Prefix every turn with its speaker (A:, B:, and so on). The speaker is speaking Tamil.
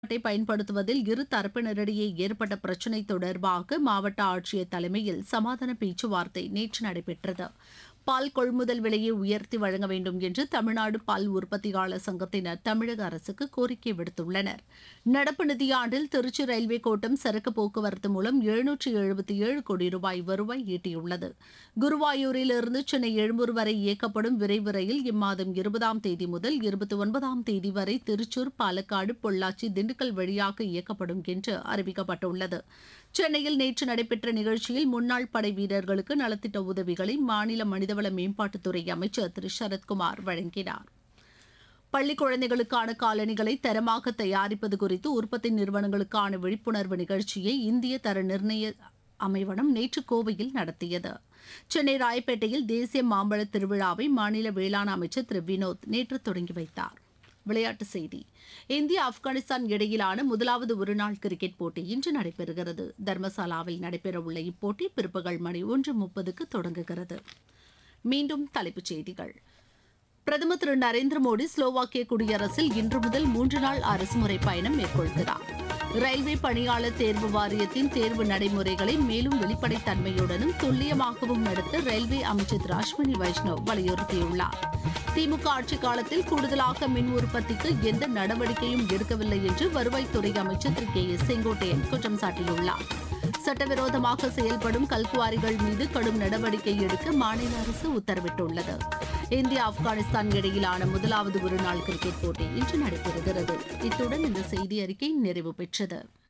A: அட்டை பயன்படுத்துவதில் இரு தரப்பினரிடையே ஏற்பட்ட பிரச்சினை தொடர்பாக மாவட்ட ஆட்சியர் தலைமையில் சமாதான பேச்சுவார்த்தை நேற்று நடைபெற்றது பால் கொள்முதல் விலையை உயர்த்தி வழங்க வேண்டும் என்று தமிழ்நாடு பால் உற்பத்தியாளர் சங்கத்தினர் தமிழக அரசுக்கு கோரிக்கை விடுத்துள்ளனர் நடப்பு நிதியாண்டில் திருச்சி ரயில்வே கோட்டம் சரக்கு போக்குவரத்து மூலம் எழுநூற்றி எழுபத்தி ஏழு கோடி ரூபாய் வருவாய் ஈட்டியுள்ளது குருவாயூரிலிருந்து சென்னை எழும்பூர் வரை இயக்கப்படும் விரைவு ரயில் இம்மாதம் இருபதாம் தேதி முதல் இருபத்தி ஒன்பதாம் தேதி வரை திருச்சூர் பாலக்காடு பொள்ளாச்சி திண்டுக்கல் வழியாக இயக்கப்படும் என்று அறிவிக்கப்பட்டுள்ளது சென்னையில் நேற்று நடைபெற்ற நிகழ்ச்சியில் முன்னாள் படை வீரர்களுக்கு நலத்திட்ட உதவிகளை மாநில மனிதவள மேம்பாட்டுத்துறை அமைச்சர் திரு சரத்குமார் வழங்கினார் பள்ளி குழந்தைகளுக்கான காலணிகளை தரமாக தயாரிப்பது குறித்து உற்பத்தி நிறுவனங்களுக்கான விழிப்புணர்வு நிகழ்ச்சியை இந்திய தர நிர்ணய அமைவனம் நேற்று கோவையில் நடத்தியது சென்னை ராயப்பேட்டையில் தேசிய மாம்பழ திருவிழாவை மாநில வேளாண் அமைச்சர் திரு வினோத் நேற்று தொடங்கி வைத்தார் விளையாட்டுச் செய்தி இந்தியா ஆப்கானிஸ்தான் இடையிலான முதலாவது ஒருநாள் கிரிக்கெட் போட்டி இன்று நடைபெறுகிறது தர்மசாலாவில் நடைபெறவுள்ள இப்போட்டி பிற்பகல் மணி ஒன்று முப்பதுக்கு தொடங்குகிறது மீண்டும் தலைப்புச் செய்திகள் பிரதமர் திரு நரேந்திர மோடி ஸ்லோவாக்கிய குடியரசில் இன்று முதல் மூன்று நாள் அரசுமுறை பயணம் மேற்கொள்கிறார் ரயில்வே பணியாளர் தேர்வு வாரியத்தின் தேர்வு நடைமுறைகளை மேலும் வெளிப்படைத்தன்மையுடனும் துல்லியமாகவும் நடத்த ரயில்வே அமைச்சர் திரு அஸ்வினி வைஷ்ணவ் வலியுறுத்தியுள்ளார் திமுக ஆட்சி காலத்தில் கூடுதலாக மின் உற்பத்திக்கு எந்த நடவடிக்கையும் எடுக்கவில்லை என்று வருவாய்த்துறை அமைச்சர் திரு கே எஸ் செங்கோட்டையன் குற்றம் சாட்டியுள்ளார் சட்டவிரோதமாக செயல்படும் கல்குவாரிகள் மீது கடும் நடவடிக்கை எடுக்க மாநில அரசு உத்தரவிட்டுள்ளது இந்தியா ஆப்கானிஸ்தான் இடையிலான முதலாவது ஒருநாள் கிரிக்கெட் போட்டி இன்று நடைபெறுகிறது இத்துடன் இந்த செய்தி அறிக்கை நிறைவு பெற்றது